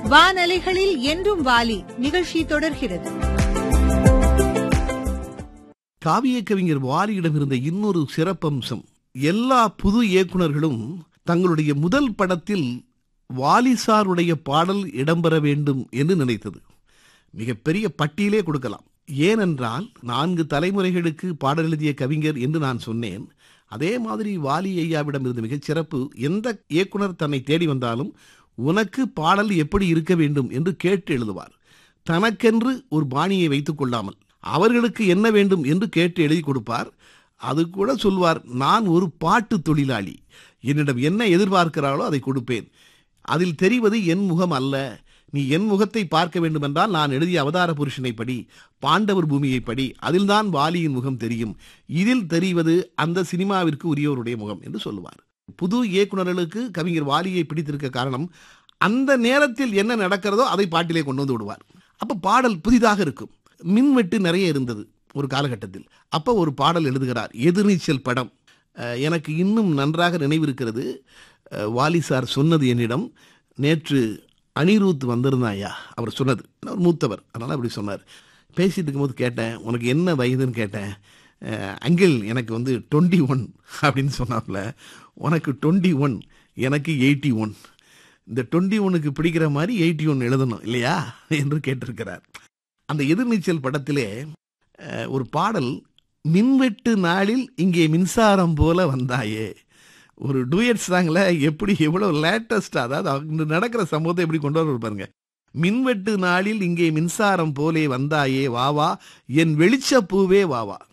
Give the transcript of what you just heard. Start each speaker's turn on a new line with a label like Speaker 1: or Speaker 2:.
Speaker 1: வானலைகளில் என்றும் வாலி நிகழ்ச்சி தொடர்கிறது
Speaker 2: காவிய கவிஞர் வாலியிடம் இருந்த இன்னொரு சிறப்பம்சம் எல்லா புது இயக்குனர்களும் தங்களுடைய முதல் படத்தில் வாலிசாருடைய பாடல் இடம்பெற வேண்டும் என்று நினைத்தது மிகப்பெரிய பட்டியலே கொடுக்கலாம் ஏனென்றால் நான்கு தலைமுறைகளுக்கு பாடல் எழுதிய கவிஞர் என்று நான் சொன்னேன் அதே மாதிரி வாலி ஐயாவிடம் இருந்த மிகச் சிறப்பு எந்த இயக்குனர் தன்னை தேடி வந்தாலும் உனக்கு பாடல் எப்படி இருக்க வேண்டும் என்று கேட்டு எழுதுவார் தனக்கென்று ஒரு பாணியை வைத்துக் கொள்ளாமல் அவர்களுக்கு என்ன வேண்டும் என்று கேட்டு எழுதி கொடுப்பார் அது கூட சொல்வார் நான் ஒரு பாட்டு தொழிலாளி என்னிடம் என்ன எதிர்பார்க்கிறாளோ அதை கொடுப்பேன் அதில் தெரிவது என் முகம் அல்ல நீ என் முகத்தை பார்க்க வேண்டுமென்றால் நான் எழுதிய அவதார புருஷனை படி பாண்டவர் பூமியை படி அதில்தான் வாலியின் முகம் தெரியும் இதில் தெரிவது அந்த சினிமாவிற்கு உரியவருடைய முகம் என்று சொல்லுவார் புது இயக்குனர்களுக்கு கவிஞர் வாலியை பிடித்திருக்க காரணம் அந்த நேரத்தில் என்ன நடக்கிறதோ அதை பாட்டிலே கொண்டு வந்து விடுவார் அப்போ பாடல் புதிதாக இருக்கும் மின்வெட்டு நிறைய இருந்தது ஒரு காலகட்டத்தில் அப்போ ஒரு பாடல் எழுதுகிறார் எதிர்நீச்சல் படம் அஹ், எனக்கு இன்னும் நன்றாக நினைவிருக்கிறது அஹ், வாலி சார் சொன்னது என்னிடம் நேற்று அனிருத் வந்திருந்தாயா அவர் சொன்னது அவர் மூத்தவர் அதனால் அப்படி சொன்னார் பேசிட்டு இருக்கும்போது கேட்டேன் உனக்கு என்ன வயதுன்னு கேட்டேன் அஹ், அங்கிள் எனக்கு வந்து டுவெண்ட்டி ஒன் அப்படின்னு சொன்னாப்புல உனக்கு டுவெண்ட்டி ஒன் எனக்கு எயிட்டி ஒன் இந்த டுவெண்ட்டி ஒனுக்கு பிடிக்கிற மாதிரி எயிட்டி ஒன் எழுதணும் இல்லையா என்று கேட்டிருக்கிறார் அந்த எதிர்நீச்சல் படத்திலே அஹ், ஒரு பாடல் மின்வெட்டு நாளில் இங்கே மின்சாரம் போல வந்தாயே ஒரு டூயட் சாங்ல எப்படி எவ்வளவு லேட்டஸ்டா அதாவது அங்க நடக்கிற சம்பவத்தை எப்படி கொண்டு வர பாருங்க மின்வெட்டு நாளில் இங்கே மின்சாரம் போலே வந்தாயே வாவா என் வெளிச்ச பூவே வாவா